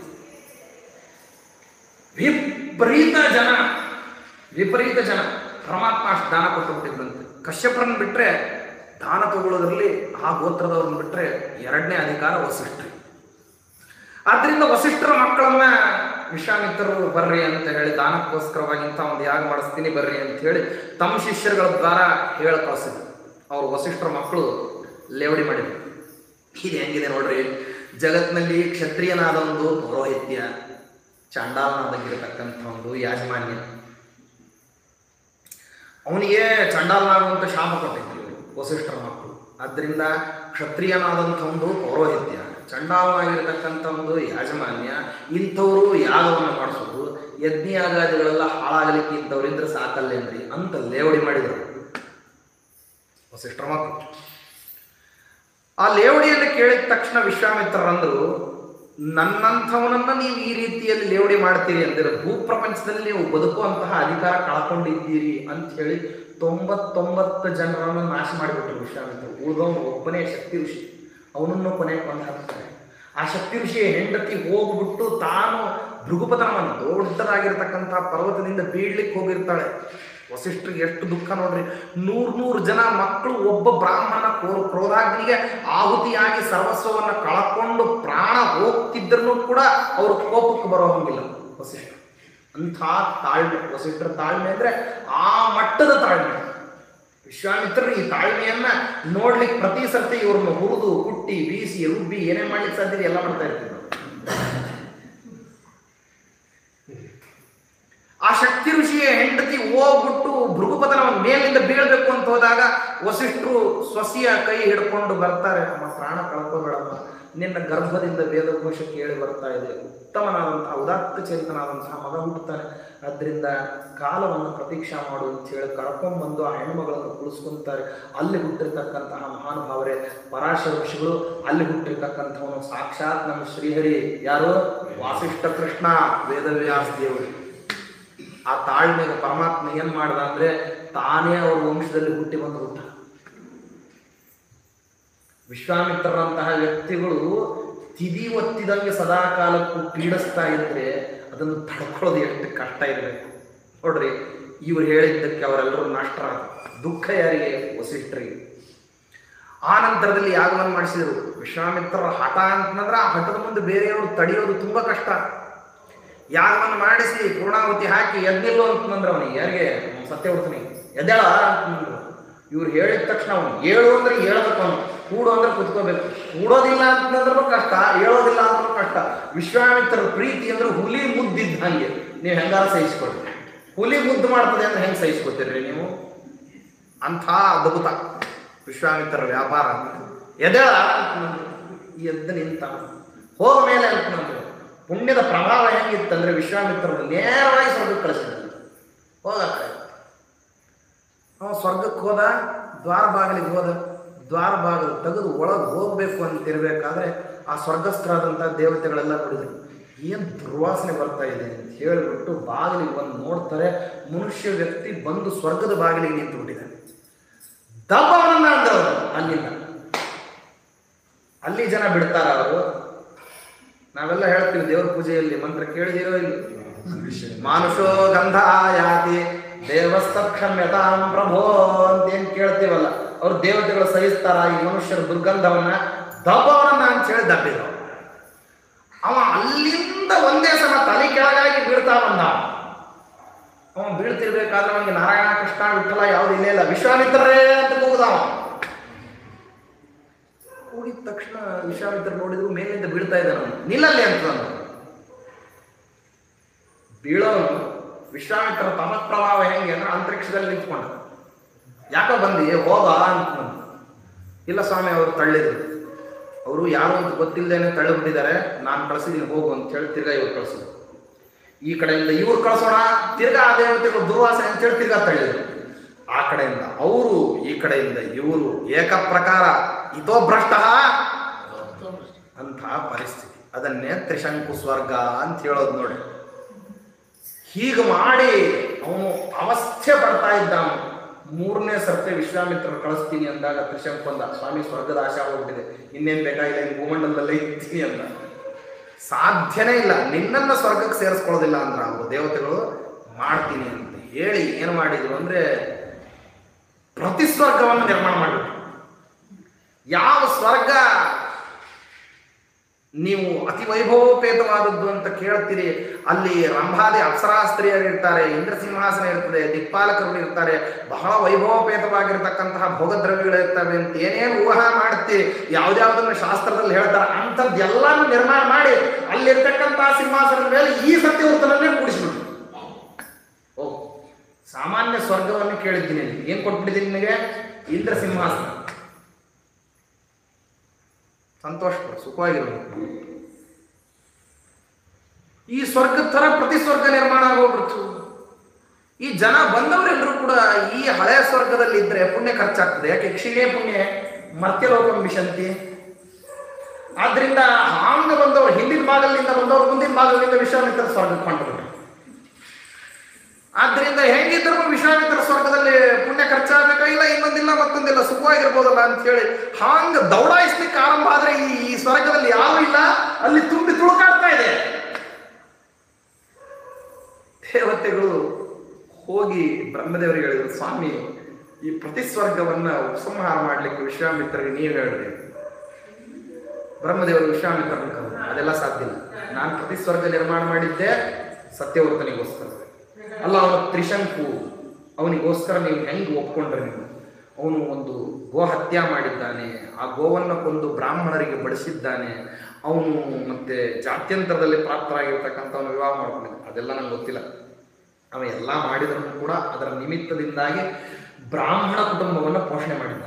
ವಿಪರೀತ ಜನ ವಿಪರೀತ ಜನ ಪರಮಾತ್ಮ ಅಷ್ಟು ದಾನ ಕೊಟ್ಟು ಬಿಟ್ಟಿದ್ದಂತೆ ಕಶ್ಯಪರನ್ನು ಬಿಟ್ರೆ ದಾನ ತಗೊಳ್ಳೋದ್ರಲ್ಲಿ ಆ ಗೋತ್ರದವ್ರನ್ನ ಬಿಟ್ರೆ ಎರಡನೇ ಅಧಿಕಾರ ವಸಿಷ್ಠ ಆದ್ರಿಂದ ವಸಿಷ್ಠರ ಮಕ್ಕಳನ್ನ ವಿಶ್ವಾಮಿತ್ರರು ಬರ್ರಿ ಅಂತ ಹೇಳಿ ದಾನಕ್ಕೋಸ್ಕರವಾಗಿ ಇಂಥ ಒಂದು ಯಾಗ ಮಾಡಿಸ್ತೀನಿ ಬರ್ರಿ ಅಂತ ಹೇಳಿ ತಮ್ಮ ಶಿಷ್ಯರುಗಳ ದ್ವಾರ ಹೇಳ ಕಳಿಸಿದ್ರು ಅವ್ರು ವಸಿಷ್ಠರ ಮಕ್ಕಳು ಲೇವಡಿ ಮಾಡಿದ್ರು ಇದು ಹೆಂಗಿದೆ ನೋಡ್ರಿ ಜಗತ್ನಲ್ಲಿ ಕ್ಷತ್ರಿಯನಾದ ಒಂದು ಪೌರೋಹಿತ್ಯ ಚಾಂಡಾಲನಾದಂಗಿರತಕ್ಕಂಥ ಒಂದು ಯಾಜಮಾನ್ಯ ಅವನಿಗೆ ಚಂಡಾಲನಾಗುವಂತ ಶಾಪ ಕೊಟ್ಟಿದ್ರು ಇವ್ರು, ವಸಿಷ್ಠರ ಮಕ್ಕಳು ಆದ್ದರಿಂದ ಕ್ಷತ್ರಿಯನಾದಂಥ ಒಂದು ಪೌರೋಹಿತ್ಯ ಚಂಡಾಲನಾಗಿರ್ತಕ್ಕಂಥ ಒಂದು ಯಾಜಮಾನ್ಯ ಇಂಥವರು ಯಾಗವನ್ನು ಮಾಡಿಸೋದು ಯಜ್ಞಯಾಗಾದಿಗಳೆಲ್ಲ ಹಾಳಾಗಲಿಕ್ಕೆ ಇಂಥವ್ರಿದ್ರೆ ಸಾಕಲ್ಲೇನ್ರಿ ಅಂತ ಲೇವಡಿ ಮಾಡಿದರು ವಸಿಷ್ಠರ ಮಕ್ಕಳು ಆ ಲೇವಡಿಯನ್ನು ಕೇಳಿದ ತಕ್ಷಣ ವಿಶ್ವಾಮಿತ್ರರಂದ್ರು ನನ್ನಂಥವನನ್ನ ನೀವು ಈ ರೀತಿಯಲ್ಲಿ ಲೇವಡಿ ಮಾಡ್ತೀರಿ ಅಂದ್ರೆ ಭೂಪ್ರಪಂಚದಲ್ಲಿ ನೀವು ಬದುಕುವಂತಹ ಅಧಿಕಾರ ಕಳ್ಕೊಂಡಿದ್ದೀರಿ ಅಂತ ಹೇಳಿ ತೊಂಬತ್ತೊಂಬತ್ತು ಜನರನ್ನು ನಾಶ ಮಾಡಿಬಿಟ್ರು ವಿಶ್ವಾಮಿತ್ರ ಉಳಿದವನು ಒಬ್ಬನೇ ಶಕ್ತಿ ಋಷಿ ಅವನನ್ನು ಕೊನೆಗೆ ಕೊಂದು ಹಾಕ್ತಾರೆ ಆ ಶಕ್ತಿ ಋಷಿಯ ಹೆಂಡತಿ ಹೋಗ್ಬಿಟ್ಟು ತಾನು ಭೃಗುಪತನವನ್ನು ದೊಡ್ಡದಾಗಿರ್ತಕ್ಕಂತಹ ಪರ್ವತದಿಂದ ಬೀಳ್ಲಿಕ್ಕೆ ಹೋಗಿರ್ತಾಳೆ ವಸಿಷ್ಠರಿಗೆ ಎಷ್ಟು ದುಃಖ ನೋಡ್ರಿ ನೂರ್ ನೂರು ಜನ ಮಕ್ಕಳು ಒಬ್ಬ ಬ್ರಾಹ್ಮಣ ಕ್ರೋ- ಕ್ರೋಧಾಗ್ನಿಗೆ ಆಹುತಿಯಾಗಿ ಸರ್ವಸ್ವವನ್ನ ಕಳ್ಕೊಂಡು ಪ್ರಾಣ ಹೋಗ್ತಿದ್ರು ಕೂಡ ಅವರು ಕೋಪಕ್ಕೆ ಬರೋ ಹಂಗಿಲ್ಲ ವಸಿಷ್ಠ ಅಂಥ ತಾಳ್ಮೆ ವಸಿಷ್ಠರ ತಾಳ್ಮೆ ಅಂದ್ರೆ ಆ ಮಟ್ಟದ ತಾಳ್ಮೆ ವಿಶ್ವಾಮಿತ್ರರು ಈ ತಾಳ್ಮೆಯನ್ನ ನೋಡ್ಲಿಕ್ಕೆ ಪ್ರತಿ ಸರ್ತಿ ಇವ್ರನ್ನ ಹುರಿದು ಕುಟ್ಟಿ ಬೀಸಿ ರುಬ್ಬಿ ಏನೇ ಮಾಡ್ಲಿಕ್ಕೆ ಸಾಧ್ಯ ಇದೆ ಎಲ್ಲ ಮಾಡ್ತಾ ಇರ್ತೀವಿ ನಾವು. ಆ ಶಕ್ತಿ ಋಷಿಯ ಹೆಂಡತಿ ಹೋಗ್ಬಿಟ್ಟು ಭೃಗುಪತನವನ್ನು ಮೇಲಿಂದ ಬೀಳ್ಬೇಕು ಅಂತ ಹೋದಾಗ ವಸಿಷ್ಠರು ಸ್ವಸಿಯ ಕೈ ಹಿಡ್ಕೊಂಡು ಬರ್ತಾರೆ ಅಮ್ಮ ಪ್ರಾಣ ಕಳ್ಕೋಬೇಡಮ್ಮ ನಿನ್ನ ಗರ್ಭದಿಂದ ವೇದಘೋಷ ಕೇಳಿ ಬರ್ತಾ ಇದೆ ಉತ್ತಮನಾದಂತಹ ಉದಾತ್ತ ಚೇತನಾದಂತಹ ಮಗ ಹುಟ್ಟುತ್ತಾನೆ ಅದರಿಂದ ಕಾಲವನ್ನು ಪ್ರತೀಕ್ಷಾ ಮಾಡು ಅಂತ ಹೇಳಿ ಕರ್ಕೊಂಡ್ಬಂದು ಆ ಹೆಣ್ಮಗಳನ್ನು ಕುಳಿಸ್ಕೊಂತಾರೆ ಅಲ್ಲಿ ಹುಟ್ಟಿರ್ತಕ್ಕಂತಹ ಮಹಾನುಭಾವರೇ ಪರಾಶರ ಋಷಿಗಳು ಅಲ್ಲಿ ಹುಟ್ಟಿರ್ತಕ್ಕಂಥವನು ಸಾಕ್ಷಾತ್ ನಮ್ಮ ಶ್ರೀಹರಿ ಯಾರು ವಾಸಿಷ್ಠ ಕೃಷ್ಣ ವೇದವ್ಯಾಸ ದೇವರು ಆ ತಾಳ್ಮೆಗೆ ಪರಮಾತ್ಮ ಏನ್ ಮಾಡ್ದ ಅಂದ್ರೆ ತಾನೇ ಅವ್ರ ವಂಶದಲ್ಲಿ ಹುಟ್ಟಿ ಬಂದು ಹುಟ್ಟ ವಿಶ್ವಾಮಿತ್ರರಂತಹ ವ್ಯಕ್ತಿಗಳು ತಿದಿ ಒತ್ತಿದಂಗೆ ಸದಾ ಕಾಲಕ್ಕೂ ಪೀಡಿಸ್ತಾ ಇದ್ರೆ ಅದನ್ನು ತಡ್ಕೊಳ್ಳೋದು ಎಷ್ಟು ಕಷ್ಟ ಇರಬೇಕು ನೋಡ್ರಿ ಇವ್ರು ಹೇಳಿದ್ದಕ್ಕೆ ಅವರೆಲ್ಲರೂ ನಷ್ಟರಾದ ದುಃಖ ಯಾರಿಗೆ ವಸಿಷ್ಠರಿಗೆ ಆ ನಂತರದಲ್ಲಿ ಯಾಗವನ್ನು ಮಾಡಿಸಿದರು ವಿಶ್ವಾಮಿತ್ರರ ಹಠ ಅಂತಂದ್ರೆ ಆ ಹಠದ ಮುಂದೆ ಬೇರೆಯವರು ತಡೆಯೋದು ತುಂಬಾ ಕಷ್ಟ ಯಾಗವನ್ನು ಮಾಡಿಸಿ ಪೂರ್ಣಾವತಿ ಹಾಕಿ ಎದ್ದಿಲ್ಲೋ ಅಂತಂದ್ರೆ ಅವನಿಗೆ ಯಾರಿಗೆ ಸತ್ಯವರ್ತನಿ ಎದ್ದೇಳ ಅಂತಂದ್ರು ಇವ್ರು ಹೇಳಿದ ತಕ್ಷಣ ಅವನು ಏಳು ಅಂದ್ರೆ ಹೇಳ್ಬೇಕು ಅವನು ಕೂಡು ಅಂದ್ರೆ ಕುತ್ಕೋಬೇಕು ಕೂಡೋದಿಲ್ಲ ಅಂತಂದ್ರೂ ಕಷ್ಟ ಹೇಳೋದಿಲ್ಲ ಅಂದ್ರೂ ಕಷ್ಟ ವಿಶ್ವಾಮಿತ್ರರ ಪ್ರೀತಿ ಅಂದ್ರೆ ಹುಲಿ ಮುದ್ದಿದ್ದ ಹಂಗೆ ನೀವು ಹೆಂಗಾರ ಸಹಿಸ್ಕೊಳ್ರಿ ಹುಲಿ ಮುದ್ದು ಮಾಡ್ತದೆ ಅಂದ್ರೆ ಹೆಂಗೆ ಸಹಿಸ್ಕೊತೀರಿ ನೀವು ಅಂಥ ಅದ್ಭುತ ವಿಶ್ವಾಮಿತ್ರರ ವ್ಯಾಪಾರ ಎದ್ದೇಳ ಅಂತಂದ್ರು. ಎದ್ದು ನಿಂತ ಹೋದ ಮೇಲೆ ಅಂತಂದ್ರು ಪುಣ್ಯದ ಪ್ರಭಾವ ಹೆಂಗಿತ್ತಂದ್ರೆ ವಿಶ್ವಾಮಿತ್ರರು ನೇರವಾಗಿ ಸ್ವರ್ಗಕ್ಕೆ ಕಳಿಸಿದ್ರು ಹೋಗಕ್ಕ ಅವ ಸ್ವರ್ಗಕ್ಕೆ ಹೋದ ದ್ವಾರ ಬಾಗಿಲಿಗೆ ಹೋದ ದ್ವಾರ ಬಾಗಿಲು ತೆಗೆದು ಒಳಗೆ ಹೋಗ್ಬೇಕು ಅಂತ ಇರಬೇಕಾದ್ರೆ ಆ ಸ್ವರ್ಗಸ್ಥರಾದಂಥ ದೇವತೆಗಳೆಲ್ಲ ನೋಡಿದ್ರು ಏನು ದುರ್ವಾಸನೆ ಬರ್ತಾ ಇದೆ ಅಂತ ಹೇಳಿಬಿಟ್ಟು ಬಾಗಿಲಿಗೆ ಬಂದು ನೋಡ್ತಾರೆ ಮನುಷ್ಯ ವ್ಯಕ್ತಿ ಬಂದು ಸ್ವರ್ಗದ ಬಾಗಿಲಿಗೆ ನಿಂತು ಬಿಟ್ಟಿದ್ದಾನೆ ದಬ್ಬವನ್ನ ಅಂದವರು ಅಲ್ಲಿಂದ ಅಲ್ಲಿ ಜನ ಬಿಡ್ತಾರ ಅವರು ನಾವೆಲ್ಲ ಹೇಳ್ತೀವಿ ದೇವ್ರ ಪೂಜೆಯಲ್ಲಿ ಮಂತ್ರ ಕೇಳಿದಿರೋ ಇಲ್ಲಿ ಮಾನುಷೋ ಗಂಧ ಯಾತಿ ದೇವಸ್ತಕ್ಷಮ್ಯತಾಂ ಪ್ರಭೋ ಅಂತ ಏನ್ ಕೇಳ್ತೀವಲ್ಲ ಅವ್ರು ದೇವತೆಗಳು ಸಹಿಸ್ತಾರ ಈ ಮನುಷ್ಯರ ದುರ್ಗಂಧವನ್ನ ದಬ್ಬವನ್ನ ಅಂತ ಹೇಳಿ ದಬ್ಬಿದ್ರು ಅವ ಅಲ್ಲಿಂದ ಒಂದೇ ಸಲ ತಲೆ ಕೆಳಗಾಗಿ ಬೀಳ್ತಾ ಬಂದ ಅವ ಬೀಳ್ತಿರ್ಬೇಕಾದ್ರೆ ಅವನಿಗೆ ನಾರಾಯಣ ಕೃಷ್ಣ ವಿಠಲ ಯಾವ್ದು ಇಲ್ಲೇ ಇಲ್ಲ ವಿಶ್ವಾಮಿತ್ರರೇ ಅಂತ ಕೂಗುದ ಅವ ಕೂಗಿದ ತಕ್ಷಣ ವಿಶ್ವಾಮಿತ್ರ ನೋಡಿದ್ರು ಮೇಲಿಂದ ಬೀಳ್ತಾ ಇದ್ದಾನೆ ಅವನು ನಿಲ್ಲಲ್ಲಿ ಅಂತ ಅಂದ್ರು. ಬೀಳೋನು ವಿಶ್ವಾಮಿತ್ರ ತಮತ್ ಪ್ರಭಾವ ಹೆಂಗೆ ಅಂದ್ರೆ ಅಂತರಿಕ್ಷದಲ್ಲಿ ನಿಂತ್ಕೊಂಡ ಯಾಕೋ ಬಂದಿ ಹೋಗ ಅಂತ ಇಲ್ಲ ಸ್ವಾಮಿ ಅವರು ತಳ್ಳಿದ್ರು ಅವರು ಯಾರು ಅಂತ ಗೊತ್ತಿಲ್ಲದೇನೆ ತಳ್ಳಿಬಿಟ್ಟಿದ್ದಾರೆ ನಾನು ಕಳಿಸಿದ್ದೀನಿ ಹೋಗು ಅಂತ ಹೇಳಿ ತಿರ್ಗಾ ಇವ್ರು ಕಳಿಸಿದ್ರು ಈ ಕಡೆಯಿಂದ ಇವ್ರು ಕಳಿಸೋಣ ತಿರ್ಗಾ ಆ ದೇವತೆಗಳು ದುರ್ವಾಸನೆ ಅಂತ ಹೇಳಿ ತಿರ್ಗಾ ತಳ್ಳಿದ್ರು ಆ ಕಡೆಯಿಂದ ಅವರು ಈ ಕಡೆಯಿಂದ ಇವರು ಏಕ ಪ್ರಕಾರ ಇತೋ ಭ್ರಷ್ಟ ಅಂಥ ಪರಿಸ್ಥಿತಿ ಅದನ್ನೇ ತ್ರಿಶಂಕು ಸ್ವರ್ಗ ಅಂತ ಹೇಳೋದು ನೋಡಿ ಹೀಗೆ ಮಾಡಿ ಅವನು ಅವಸ್ಥೆ ಪಡ್ತಾ ಇದ್ದ ಅವನು ಮೂರನೇ ಸರ್ತಿ ವಿಶ್ವಾಮಿತ್ರರು ಕಳಿಸ್ತೀನಿ ಅಂದಾಗ ತ್ರಿಶಂಕು ಅಂದ ಸ್ವಾಮಿ ಸ್ವರ್ಗದ ಆಶೆ ಹೋಗ್ಬಿಟ್ಟಿದೆ ಇನ್ನೇನ್ ಬೇಕಾಗಿಲ್ಲ ಇನ್ನು ಭೂಮಂಡಲದಲ್ಲೇ ಇರ್ತೀನಿ ಅಂದ ಸಾಧ್ಯನೇ ಇಲ್ಲ ನಿನ್ನನ್ನ ಸ್ವರ್ಗಕ್ಕೆ ಸೇರಿಸ್ಕೊಳ್ಳೋದಿಲ್ಲ ಅಂದ್ರ ಅವರು ದೇವತೆಗಳು ಮಾಡ್ತೀನಿ ಅಂತ ಹೇಳಿ ಏನು ಮಾಡಿದ್ರು ಅಂದ್ರೆ ಪ್ರತಿ ಸ್ವರ್ಗವನ್ನು ನಿರ್ಮಾಣ ಮಾಡಿಬಿಟ್ರು ಯಾವ ಸ್ವರ್ಗ ನೀವು ಅತಿ ವೈಭವೋಪೇತವಾದದ್ದು ಅಂತ ಕೇಳ್ತೀರಿ ಅಲ್ಲಿ ರಂಭಾದಿ ಅಪ್ಸರಾಸ್ತ್ರೀಯರು ಇರ್ತಾರೆ ಇಂದ್ರ ಸಿಂಹಾಸನ ಇರ್ತದೆ ದಿಕ್ಪಾಲಕರು ಇರ್ತಾರೆ ಬಹಳ ವೈಭವೋಪೇತವಾಗಿರ್ತಕ್ಕಂತಹ ಭೋಗದ್ರವ್ಯಗಳು ಇರ್ತವೆ ಅಂತ ಏನೇನು ಊಹಾ ಮಾಡ್ತೀರಿ ಯಾವ್ದ್ಯಾವ್ದನ್ನ ಶಾಸ್ತ್ರದಲ್ಲಿ ಹೇಳ್ತಾರೆ ಅಂಥದ್ದೆಲ್ಲಾನು ನಿರ್ಮಾಣ ಮಾಡಿ ಅಲ್ಲಿರ್ತಕ್ಕಂತಹ ಸಿಂಹಾಸನದ ಮೇಲೆ ಈ ಸತ್ಯವರ್ತನನ್ನೇ ಕೂಡಿಸ್ಬಿಟ್ರು ಓ ಸಾಮಾನ್ಯ ಸ್ವರ್ಗವನ್ನು ಕೇಳಿದ್ದೀನಿ ಏನ್ ಕೊಟ್ಬಿಟ್ಟಿದ್ದೀನಿ ನಿನಗೆ ಇಂದ್ರ ಸಿಂಹಾಸನ ಸಂತೋಷ ಪಡು ಸುಖವಾಗಿರು ಈ ಸ್ವರ್ಗದ ಥರ ಪ್ರತಿ ಸ್ವರ್ಗ ನಿರ್ಮಾಣ ಆಗೋಗ್ಬಿಡ್ತು ಈ ಜನ ಬಂದವರೆಲ್ಲರೂ ಕೂಡ ಈ ಹಳೆಯ ಸ್ವರ್ಗದಲ್ಲಿ ಇದ್ರೆ ಪುಣ್ಯ ಖರ್ಚಾಗ್ತದೆ ಯಾಕೆ ಕ್ಷೀಣೆ ಪುಣ್ಯ ಮರ್ತ್ಯಲೋಕಂ ವಿಶಂತಿ ಆದ್ರಿಂದ ಹಾಂಗ ಬಂದವರು ಹಿಂದಿನ ಭಾಗದಿಂದ ಬಂದವರು ಮುಂದಿನ ಭಾಗದಿಂದ ವಿಶ್ವಾಮಿತ್ರ ಸ್ವರ್ಗಕ್ಕೆ ಹೊಂಟರು ಆದ್ರಿಂದ ಹೆಂಗಿದ್ರು ವಿಶ್ವಾಮಿತ್ರ ಸ್ವರ್ಗದಲ್ಲಿ ಪುಣ್ಯ ಖರ್ಚಾಗಬೇಕಾಗಿಲ್ಲ ಇನ್ನೊಂದಿಲ್ಲ ಮತ್ತೊಂದಿಲ್ಲ ಸುಖವಾಗಿರ್ಬೋದಲ್ಲ ಅಂತ ಹೇಳಿ ಹಾಂಗ ದೌಡಾಯಿಸ್ಲಿಕ್ಕೆ ಆರಂಭ ಆದ್ರೆ ಈ ಈ ಸ್ವರ್ಗದಲ್ಲಿ ಯಾರು ಇಲ್ಲ ಅಲ್ಲಿ ತುಂಬಿ ತುಳುಕಾಡ್ತಾ ಇದೆ ದೇವತೆಗಳು ಹೋಗಿ ಬ್ರಹ್ಮದೇವರಿಗೆ ಹೇಳಿದ್ರು ಸ್ವಾಮಿ ಈ ಪ್ರತಿಸ್ವರ್ಗವನ್ನ ಉಪಸಂಹಾರ ಮಾಡ್ಲಿಕ್ಕೆ ವಿಶ್ವಾಮಿತ್ರರಿಗೆ ನೀವು ಹೇಳಿದೆ ಬ್ರಹ್ಮದೇವರು ವಿಶ್ವಾಮಿತ್ರ ಅದೆಲ್ಲ ಸಾಧ್ಯ ಇಲ್ಲ ನಾನು ಪ್ರತಿಸ್ವರ್ಗ ನಿರ್ಮಾಣ ಮಾಡಿದ್ದೆ ಸತ್ಯವರ್ತನಿಗೋಸ್ಕರ ಅಲ್ಲ ಅವನು ತ್ರಿಶಂಕು ಅವನಿಗೋಸ್ಕರ ನೀವು ಹೆಂಗ್ ಒಪ್ಕೊಂಡ್ರೆ ನೀವು ಅವನು ಒಂದು ಗೋ ಹತ್ಯೆ ಮಾಡಿದ್ದಾನೆ ಆ ಗೋವನ್ನು ಕೊಂದು ಬ್ರಾಹ್ಮಣರಿಗೆ ಬಡಿಸಿದ್ದಾನೆ ಅವನು ಮತ್ತೆ ಜಾತ್ಯಂತರದಲ್ಲಿ ಪ್ರಾಪ್ತರಾಗಿರ್ತಕ್ಕಂಥವನು ವಿವಾಹ ಮಾಡ್ಕೊಂಡಿದ್ದ ಅದೆಲ್ಲ ನಂಗೆ ಗೊತ್ತಿಲ್ಲ ಅವ ಎಲ್ಲ ಮಾಡಿದರೂ ಕೂಡ ಅದರ ನಿಮಿತ್ತದಿಂದಾಗಿ ಬ್ರಾಹ್ಮಣ ಕುಟುಂಬವನ್ನು ಪೋಷಣೆ ಮಾಡಿದ್ದಾನೆ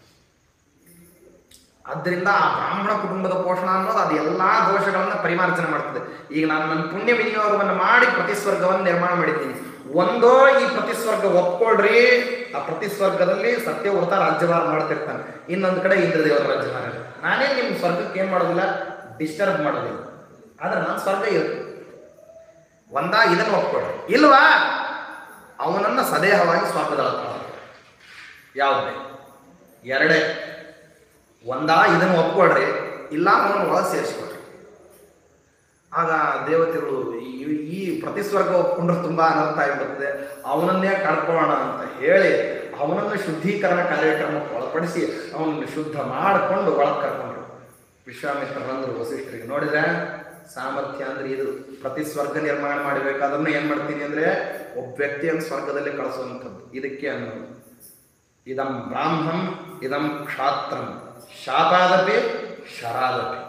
ಆದ್ದರಿಂದ ಆ ಬ್ರಾಹ್ಮಣ ಕುಟುಂಬದ ಪೋಷಣ ಅನ್ನೋದು ಅದು ಎಲ್ಲಾ ದೋಷಗಳನ್ನ ಪರಿಮಾರ್ಜನೆ ಮಾಡ್ತದೆ ಈಗ ನಾನು ನನ್ನ ಪುಣ್ಯ ವಿನಿಯೋಗವನ್ನು ಮಾಡಿ ಪ್ರತಿಸ್ವರ್ಗವನ್ನು ನಿರ್ಮಾಣ ಮಾಡಿದ್ದೀನಿ ಒಂದೋ ಈ ಪ್ರತಿಸ್ವರ್ಗ ಒಪ್ಕೊಳ್ರಿ ಆ ಪ್ರತಿಸ್ವರ್ಗದಲ್ಲಿ ಸತ್ಯವ್ರತ ರಾಜ್ಯಭಾರ ಮಾಡ್ತಿರ್ತಾನೆ ಇನ್ನೊಂದು ಕಡೆ ಇಂದ್ರದೇವರ ರಾಜ್ಯಭಾರ ಇರುತ್ತೆ. ನಾನೇ ನಿಮ್ ಸ್ವರ್ಗಕ್ಕೆ ಏನ್ ಮಾಡೋದಿಲ್ಲ ಡಿಸ್ಟರ್ಬ್ ಮಾಡೋದಿಲ್ಲ ಆದ್ರೆ ನಾನು ಸ್ವರ್ಗ ಇರುತ್ತೆ ಒಂದ ಇದನ್ನು ಒಪ್ಕೊಳ್ರಿ ಇಲ್ವಾ ಅವನನ್ನ ಸದೇಹವಾಗಿ ಸ್ವರ್ಗದಲ್ಲಿ ಯಾವುದೇ ಎರಡೇ ಒಂದ ಇದನ್ನು ಒಪ್ಕೊಳ್ರಿ ಇಲ್ಲ ಅವನನ್ನು ಒಳಗೆ ಸೇರಿಸ್ಕೊಳ್ರಿ ಆಗ ದೇವತೆಗಳು ಈ- ಈ ಪ್ರತಿಸ್ವರ್ಗ ಒಪ್ಕೊಂಡ್ರೆ ತುಂಬಾ ಅನರ್ಥ ಆಗಿಬಿಡ್ತದೆ ಅವನನ್ನೇ ಕಳ್ಕೊಳ್ಳೋಣ ಅಂತ ಹೇಳಿ ಅವನನ್ನು ಶುದ್ಧೀಕರಣ ಕಾರ್ಯಕ್ರಮಕ್ಕೆ ಒಳಪಡಿಸಿ ಅವನನ್ನು ಶುದ್ಧ ಮಾಡಿಕೊಂಡು ಒಳಗೆ ಕರ್ಕೊಂಡ್ರು ವಿಶ್ವಾಮಿತ್ರರಂದ್ರು ವಸಿಷ್ಠರಿಗೆ ನೋಡಿದ್ರೆ ಸಾಮರ್ಥ್ಯ ಅಂದ್ರೆ ಇದು ಪ್ರತಿಸ್ವರ್ಗ ನಿರ್ಮಾಣ ಮಾಡಬೇಕಾದ್ರೂ ಏನ್ ಮಾಡ್ತೀನಿ ಅಂದ್ರೆ ಒಬ್ಬ ವ್ಯಕ್ತಿಯನ್ನು ಸ್ವರ್ಗದಲ್ಲಿ ಕಳಿಸುವಂಥದ್ದು ಇದಕ್ಕೆ ಅನ್ನೋದು ಇದಂ ಬ್ರಾಹ್ಮಂ ಇದಂ ಕ್ಷಾತ್ರಂ ಶಾಪಾದಪಿ ಶರಾದಪಿ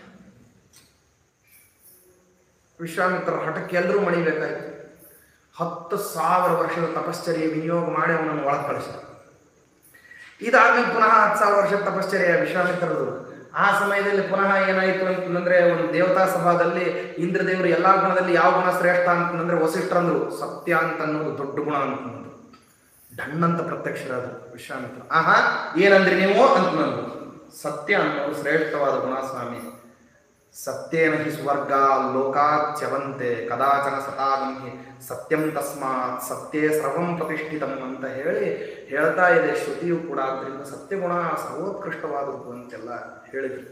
ವಿಶ್ವಾಮಿತ್ರ ಹಠಕ್ಕೆ ಎಲ್ಲರೂ ಮಣಿಬೇಕಾಯ್ತು ಹತ್ತು ಸಾವಿರ ವರ್ಷದ ತಪಶ್ಚರ್ಯ ವಿನಿಯೋಗ ಮಾಡಿ ಅವನನ್ನು ಒಳಗೆ ಕಳಿಸಿದ ಇದಾದ್ಮೇಲೆ ಪುನಃ ಹತ್ತು ಸಾವಿರ ವರ್ಷದ ತಪಶ್ಚರ್ಯ ವಿಶ್ವಾಮಿತ್ರದು ಆ ಸಮಯದಲ್ಲಿ ಪುನಃ ಏನಾಯಿತು ಅಂತಂದ್ರೆ ಒಂದು ದೇವತಾ ಸಭಾದಲ್ಲಿ ಇಂದ್ರದೇವರು ಎಲ್ಲಾ ಗುಣದಲ್ಲಿ ಯಾವ ಗುಣ ಶ್ರೇಷ್ಠ ಅಂತಂದ್ರೆ ವಸಿಷ್ಠರಂದ್ರು ಸತ್ಯ ಅಂತ ಅನ್ನೋದು ದೊಡ್ಡ ಗುಣ ಅಂತಂದ್ರು ಡಣ್ಣಂತ ಪ್ರತ್ಯಕ್ಷರಾದ ವಿಶ್ವಾಮಿತ್ರ ಆಹಾ ಏನಂದ್ರಿ ನೀವು ಅಂತ ನಂದು ಸತ್ಯ ಅನ್ನೋದು ಶ್ರೇಷ್ಠವಾದ ಗುಣ ಸ್ವಾಮಿ ಸತ್ಯೇನ ಹಿ ಸ್ವರ್ಗ ಲೋಕಾಚ್ಯವಂತೆ ಕದಾಚನ ಸತಾಗಂ ಹಿ ಸತ್ಯಂ ತಸ್ಮಾತ್ ಸತ್ಯೇ ಸರ್ವಂ ಪ್ರತಿಷ್ಠಿತಂ ಅಂತ ಹೇಳಿ ಹೇಳ್ತಾ ಇದೆ ಶ್ರುತಿಯು ಕೂಡ ಆದ್ರಿಂದ ಸತ್ಯಗುಣ ಸರ್ವೋತ್ಕೃಷ್ಟವಾದದ್ದು ಅಂತೆಲ್ಲ ಹೇಳಿದ್ರು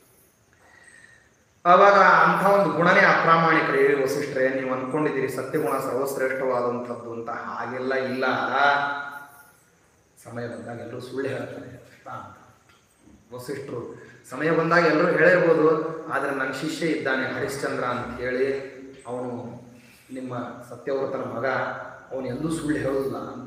ಆವಾಗ ಅಂಥ ಒಂದು ಗುಣನೇ ಅಪ್ರಾಮಾಣಿಕರು ಹೇಳಿ ವಸಿಷ್ಠರೇ ನೀವು ಅನ್ಕೊಂಡಿದ್ದೀರಿ ಸತ್ಯಗುಣ ಸರ್ವಶ್ರೇಷ್ಠವಾದಂಥದ್ದು ಅಂತ ಹಾಗೆಲ್ಲ ಇಲ್ಲ ಸಮಯ ಬಂದಾಗ ಎಲ್ಲರೂ ಸುಳ್ಳು ಹೇಳ್ತಾರೆ ಅಂತ ವಸಿಷ್ಠರು ಸಮಯ ಬಂದಾಗ ಎಲ್ಲರೂ ಹೇಳಿರ್ಬೋದು ಆದರೆ ನನ್ನ ಶಿಷ್ಯ ಇದ್ದಾನೆ ಹರಿಶ್ಚಂದ್ರ ಅಂತ ಹೇಳಿ ಅವನು ನಿಮ್ಮ ಸತ್ಯವ್ರತನ ಮಗ ಅವನು ಎಂದೂ ಸುಳ್ಳು ಹೇಳುವುದಿಲ್ಲ ಅಂತ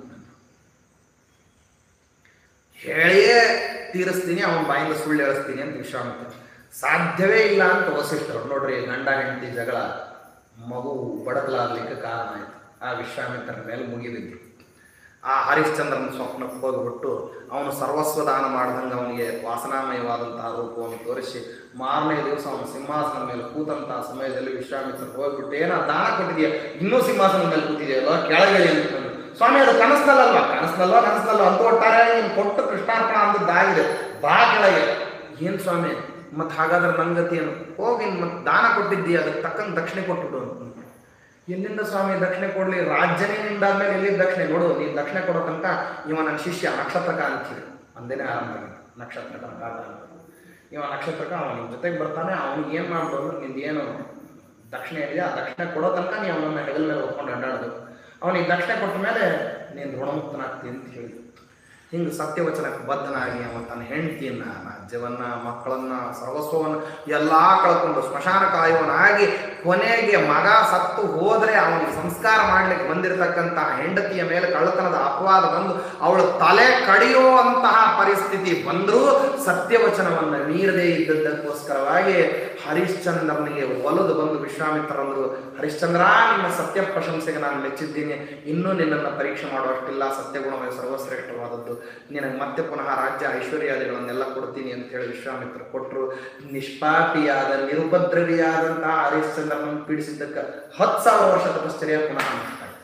ಹೇಳಿಯೇ ತೀರಿಸ್ತೀನಿ ಅವನ ಬಾಯಿಂದ ಸುಳ್ಳು ಹೇಳಿಸ್ತೀನಿ ಅಂತ ವಿಶ್ವಾಮಿತ್ರ ಸಾಧ್ಯವೇ ಇಲ್ಲ ಅಂತ ವಸಿಷ್ಠರು ನೋಡ್ರಿ ಗಂಡ ಹೆಂಡತಿ ಜಗಳ ಮಗು ಬಡಕಲಾಗ್ಲಿಕ್ಕೆ ಕಾರಣ ಆಯ್ತು ಆ ವಿಶ್ವಾಮಿತ್ರನ ಮೇಲೆ ಮುಗಿಬಿದ್ರು ಆ ಹರಿಶ್ಚಂದ್ರನ ಸ್ವಪ್ನಕ್ಕೆ ಹೋಗ್ಬಿಟ್ಟು ಅವನು ಸರ್ವಸ್ವ ದಾನ ಮಾಡ್ದಂಗೆ ಅವನಿಗೆ ವಾಸನಾಮಯವಾದಂತಹ ರೂಪವನ್ನು ತೋರಿಸಿ ಮಾರನೇ ದಿವಸ ಅವನು ಸಿಂಹಾಸನದ ಮೇಲೆ ಕೂತಂತಹ ಸಮಯದಲ್ಲಿ ವಿಶ್ವಾಮಿತ್ರ ಹೋಗ್ಬಿಟ್ಟು ಏನೋ ದಾನ ಕೊಟ್ಟಿದೆಯಾ ಇನ್ನೂ ಸಿಂಹಾಸನದ ಮೇಲೆ ಕೂತಿದೆಯಲ್ಲ ಕೆಳಗೆ ಅಂತಂದು ಸ್ವಾಮಿ ಅದು ಕನಸ್ನಲ್ಲಲ್ವಾ ಕನಸ್ನಲ್ವಾ ಕನಸ್ನಲ್ವಾ ಅಂತ ಒಟ್ಟಾರೆ ನೀನು ಕೊಟ್ಟು ಕೃಷ್ಣಾರ್ಪಣ ಅಂದದ್ದಾಗಿದೆ ಬಾ ಕೆಳಗೆ ಏನ್ ಸ್ವಾಮಿ ಮತ್ತೆ ಹಾಗಾದ್ರೆ ನನ್ನ ಗತಿ ಏನು ಹೋಗಿ ಮತ್ತೆ ದಾನ ಕೊಟ್ಟಿದ್ದೀಯ ಅದಕ್ಕೆ ತಕ್ಕಂಗೆ ದಕ್ಷಿಣೆ ಕೊಟ್ಬಿಡು ಅಂತ ಎಲ್ಲಿಂದ ಸ್ವಾಮಿ ದಕ್ಷಿಣೆ ಕೊಡ್ಲಿ ರಾಜ್ಯನೇ ನಿಂದಾದ್ಮೇಲೆ ಎಲ್ಲಿ ದಕ್ಷಿಣೆ ನೋಡು ನೀನು ದಕ್ಷಿಣೆ ಕೊಡೋ ತನಕ ಇವ ನನ್ನ ಶಿಷ್ಯ ನಕ್ಷತ್ರಕ ಅಂತೀವಿ ಒಂದೇನೆ ಆರಂಭ ಆಗಿದೆ ನಕ್ಷತ್ರಕ ಅಂತ ಇವ ನಕ್ಷತ್ರಕ ಅವನ ನಿನ್ ಜೊತೆಗೆ ಬರ್ತಾನೆ ಅವ್ನಿಗೆ ಏನು ಮಾಡ್ಬೋದು ನಿಂದು ಏನು ದಕ್ಷಿಣೆ ಏನಿದೆ ಆ ದಕ್ಷಿಣೆ ಕೊಡೋ ತನಕ ನೀವು ಅವನನ್ನ ಹೆಗಲ ಮೇಲೆ ಹೊತ್ಕೊಂಡು ಅಡ್ಡಾಡೋದು ಅವನಿಗೆ ದಕ್ಷಿಣೆ ಕೊಟ್ಟ ಮೇಲೆ ನೀನು ಋಣಮುಕ್ತನಾಗ್ತಿ ಅಂತ ಹೇಳಿದ್ರು ಹಿಂಗೆ ಸತ್ಯವಚನಕ್ಕೆ ಬದ್ಧನಾಗಿ ಅವ ತನ್ನ ಹೆಂಡತಿಯನ್ನ ರಾಜ್ಯವನ್ನ ಮಕ್ಕಳನ್ನ ಸರ್ವಸ್ವವನ್ನು ಎಲ್ಲಾ ಕಳ್ಕೊಂಡು ಸ್ಮಶಾನ ಕಾಯುವನಾಗಿ ಕೊನೆಗೆ ಮಗ ಸತ್ತು ಹೋದ್ರೆ ಅವನಿಗೆ ಸಂಸ್ಕಾರ ಮಾಡ್ಲಿಕ್ಕೆ ಬಂದಿರತಕ್ಕಂತಹ ಹೆಂಡತಿಯ ಮೇಲೆ ಕಳ್ಳತನದ ಅಪವಾದ ಬಂದು ಅವಳು ತಲೆ ಕಡಿಯುವಂತಹ ಪರಿಸ್ಥಿತಿ ಬಂದರೂ ಸತ್ಯವಚನವನ್ನು ಮೀರದೇ ಇದ್ದದ್ದಕ್ಕೋಸ್ಕರವಾಗಿ ಹರಿಶ್ಚಂದ್ರನಿಗೆ ಒಲದು ಬಂದು ವಿಶ್ವಾಮಿತ್ರರಂದ್ರು ಹರಿಶ್ಚಂದ್ರ ನಿಮ್ಮ ಸತ್ಯ ಪ್ರಶಂಸೆಗೆ ನಾನು ಮೆಚ್ಚಿದ್ದೀನಿ ಇನ್ನೂ ನಿನ್ನನ್ನು ಪರೀಕ್ಷೆ ಮಾಡುವಷ್ಟಿಲ್ಲ ಸತ್ಯಗುಣವೇ ಸರ್ವಶ್ರೇಷ್ಠವಾದದ್ದು ನಿನಗೆ ಮತ್ತೆ ಪುನಃ ರಾಜ್ಯ ಐಶ್ವರ್ಯಾದಿಗಳನ್ನೆಲ್ಲ ಕೊಡ್ತೀನಿ ಅಂತ ಹೇಳಿ ವಿಶ್ವಾಮಿತ್ರ ಕೊಟ್ಟರು ನಿಷ್ಪಾಪಿಯಾದ ನಿರುಪದ್ರವಿಯಾದಂತಹ ಹರಿಶ್ಚಂದ್ರನನ್ನು ಪೀಡಿಸಿದ್ದಕ್ಕೆ ಹತ್ತು ಸಾವಿರ ವರ್ಷ ತಪಶ್ಚರ್ಯ ಪುನಃ ನಷ್ಟ ಆಯ್ತು.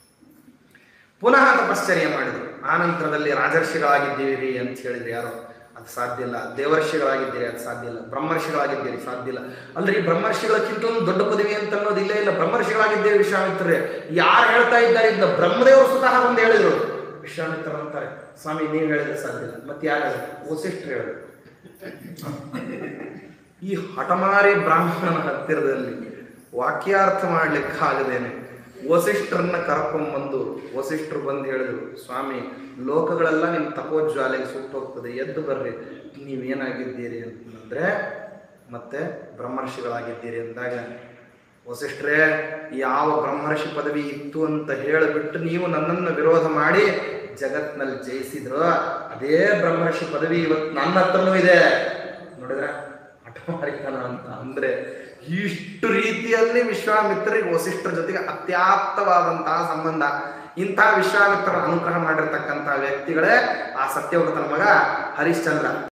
ಪುನಃ ತಪಶ್ಚರ್ಯ ಮಾಡಿದ್ರು ಆನಂತರದಲ್ಲಿ ರಾಜರ್ಷಿಗಳಾಗಿದ್ದೀರಿ ಅಂತ ಹೇಳಿದ್ರು ಯಾರು ಅದು ಸಾಧ್ಯ ಇಲ್ಲ ದೇವರ್ಷಿಗಳಾಗಿದ್ದೀರಿ ಅದು ಸಾಧ್ಯ ಇಲ್ಲ ಬ್ರಹ್ಮರ್ಷಿಗಳಾಗಿದ್ದೀರಿ ಸಾಧ್ಯ ಇಲ್ಲ ಅಂದ್ರೆ ಈ ಬ್ರಹ್ಮರ್ಷಿಗಳಕ್ಕಿಂತ ಒಂದು ದೊಡ್ಡ ಪದವಿ ಅಂತ ಅನ್ನೋದು ಇಲ್ಲೇ ಇಲ್ಲ ಬ್ರಹ್ಮರ್ಷಿಗಳಾಗಿದ್ದೇವೆ ವಿಶ್ವಾಮಿತ್ರರೇ ಯಾರು ಹೇಳ್ತಾ ಇದ್ದಾರೆ ಇದನ್ನ ಬ್ರಹ್ಮದೇವರು ಸ್ವತಃ ಒಂದು ಹೇಳಿದ್ರು ವಿಶ್ವಾಮಿತ್ರ ಅಂತಾರೆ ಸ್ವಾಮಿ ನೀವು ಹೇಳಿದ್ರೆ ಸಾಧ್ಯ ಇಲ್ಲ ಮತ್ತೆ ಯಾರು ಹೇಳಿದ್ರು ವಸಿಷ್ಠರು ಹೇಳಿದ್ರು ಈ ಹಠಮಾರಿ ಬ್ರಾಹ್ಮಣನ ಹತ್ತಿರದಲ್ಲಿ ವಾಕ್ಯಾರ್ಥ ಮಾಡ್ಲಿಕ್ಕೆ ಆಗದೇನೆ ವಸಿಷ್ಠರನ್ನ ಕರ್ಕೊಂಡ್ಬಂದು ವಸಿಷ್ಠರು ಬಂದು ಹೇಳಿದ್ರು ಸ್ವಾಮಿ ಲೋಕಗಳೆಲ್ಲ ನಿಮ್ಮ ತಪೋಜ್ವಾಲೆಗೆ ಸುಟ್ಟು ಹೋಗ್ತದೆ ಎದ್ದು ಬರ್ರಿ ನೀವೇನಾಗಿದ್ದೀರಿ ಅಂತಂದ್ರೆ ಮತ್ತೆ ಬ್ರಹ್ಮರ್ಷಿಗಳಾಗಿದ್ದೀರಿ ಅಂದಾಗ ವಸಿಷ್ಠರೇ ಯಾವ ಬ್ರಹ್ಮರ್ಷಿ ಪದವಿ ಇತ್ತು ಅಂತ ಹೇಳಿಬಿಟ್ಟು ನೀವು ನನ್ನನ್ನು ವಿರೋಧ ಮಾಡಿ ಜಗತ್ನಲ್ಲಿ ಜಯಿಸಿದ್ರು ಅದೇ ಬ್ರಹ್ಮರ್ಷಿ ಪದವಿ ಇವತ್ತು ನನ್ನ ಹತ್ರನೂ ಇದೆ ನೋಡಿದ್ರ ಹಠಮಾರಿತನ ಅಂತ ಅಂದ್ರೆ ಇಷ್ಟು ರೀತಿಯಲ್ಲಿ ವಿಶ್ವಾಮಿತ್ರರಿಗೆ ವಸಿಷ್ಠರ ಜೊತೆಗೆ ಅತ್ಯಾಪ್ತವಾದಂತಹ ಸಂಬಂಧ ಇಂತಹ ವಿಶ್ವಾಮಿತ್ರರ ಅನುಗ್ರಹ ಮಾಡಿರ್ತಕ್ಕಂತಹ ವ್ಯಕ್ತಿಗಳೇ ಆ ಸತ್ಯವ್ರತನ ಮಗ ಹರಿಶ್ಚಂದ್ರ